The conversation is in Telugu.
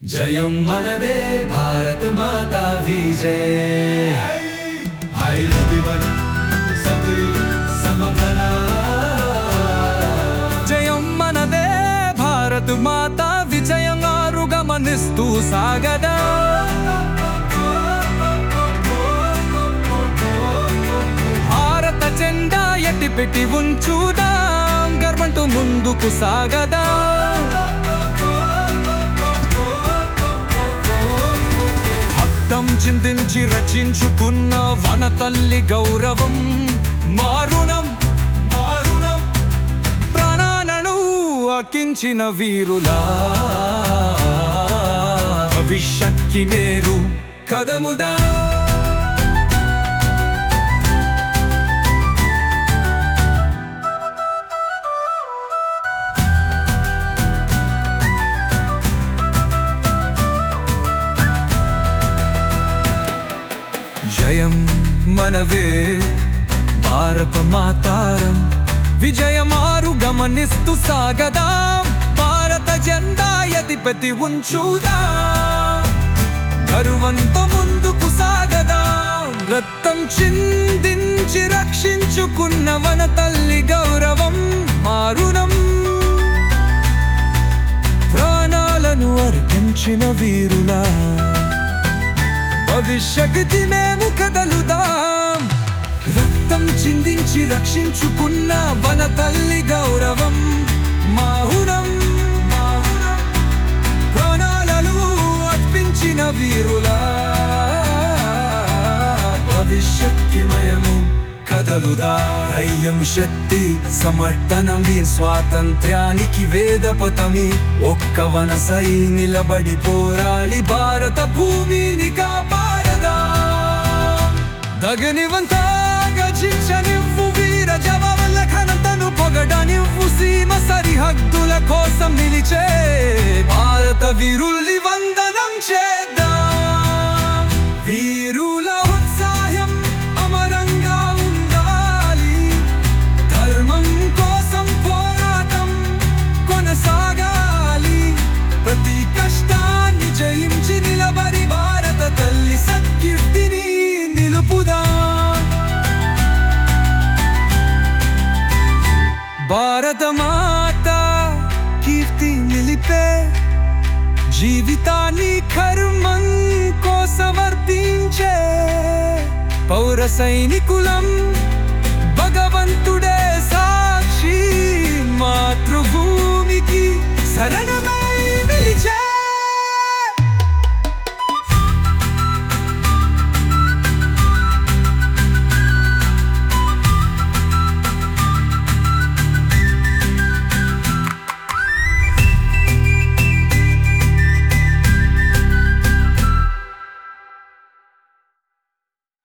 జయం మనదే భారత మాతా విజయ హైదరాబాద్ సతీ సమభన జయం మనదే భారత్ మాత విజయంగారు గమనిస్తూ సాగదా భారత జెండా ఎట్టి పెట్టి ఉంచుదాం గర్వంటూ ముందుకు సాగదా రక్తం చిందించి రచించుకున్న వన తల్లి గౌరవం మారుణం మారుణం ప్రాణాలను అకించిన వీరులా భవిష్యత్కి మేరు కదముదా జయం మనవే భారత మాతారం విజయమారు గమనిస్తూ సాగదాం భారత జెండా ఎదిపెతి ఉంచుదాం గర్వంతో ముందుకు సాగదాం రక్తం చిందించి రక్షించుకున్న వన తల్లి గౌరవం మారుణం ప్రాణాలను అర్పించిన వీరులా భవిష్యత్తి మేము కదలుదాం రక్తం చిందించి రక్షించుకున్న వన తల్లి గౌరవం మాహురం మాహురం ప్రాణాలను అర్పించిన వీరులా భవిష్యత్కి మయము కదలుదా ధైర్యం శక్తి సమర్థనం ఈ స్వాతంత్ర్యానికి వేద పతమి ఒక్క వనసై నిలబడి పోరాడి భారత భూమిని కాపాడదా దగనివంతా గజించనివ్వు వీర జవాన్ల ఘనతను పొగడనివ్వు సీమ సరిహద్దుల కోసం నిలిచే భారత వీరుల్ని వందనం చేద్దాం వీరుల ఉత్సాహం అమరంగా ఉండాలి ధర్మం కోసం పోరాటం కొనసాగాలి ప్రతి కష్టాన్ని జయించి నిలబడి భారత తల్లి సత్కీర్తిని నిలుపుదా భారత మాత కీర్తి నిలిపే జీవితాన్ని కర్మం కోసమర్పించే పౌర సైనికులం భగవంతుడే సాక్షి మాతృభూమికి శరణ